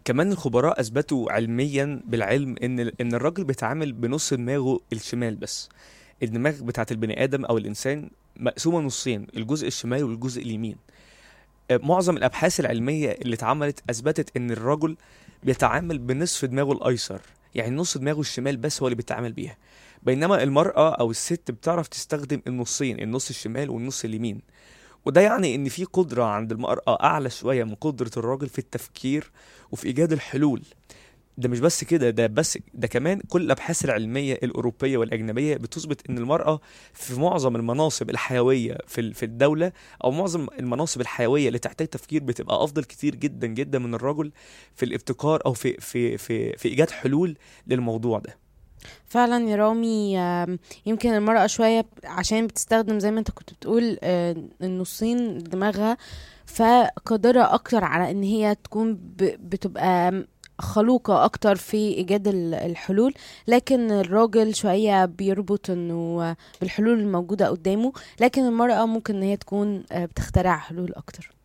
كمان الخبراء اثبتوا علميا بالعلم ان ان الراجل بيتعامل بنص دماغه الشمال بس الدماغ بتاعت البني ادم او الانسان مقسومه نصين الجزء الشمال والجزء اليمين آه، معظم الابحاث العلميه اللي اتعملت اثبتت ان الرجل بيتعامل بنصف دماغه الايسر يعني نص دماغه الشمال بس هو اللي بيتعامل بيها بينما المرأة أو الست بتعرف تستخدم النصين النص الشمال والنص اليمين وده يعني إن في قدرة عند المرأة أعلى شوية من قدرة الراجل في التفكير وفي إيجاد الحلول ده مش بس كده ده بس ده كمان كل الابحاث العلميه الاوروبيه والاجنبيه بتثبت ان المراه في معظم المناصب الحيويه في ال- في الدوله او معظم المناصب الحيويه اللي تحتاج تفكير بتبقى افضل كتير جدا جدا من الرجل في الابتكار او في في في في ايجاد حلول للموضوع ده فعلا يا رامي آم، يمكن المرأة شوية ب- عشان بتستخدم زي ما انت كنت بتقول آه، النصين دماغها فقادرة أكتر على إن هي تكون ب- بتبقى خلوقة أكتر في إيجاد ال- الحلول لكن الراجل شوية بيربط إنه بالحلول الموجودة قدامه لكن المرأة ممكن إن هي تكون آه، بتخترع حلول أكتر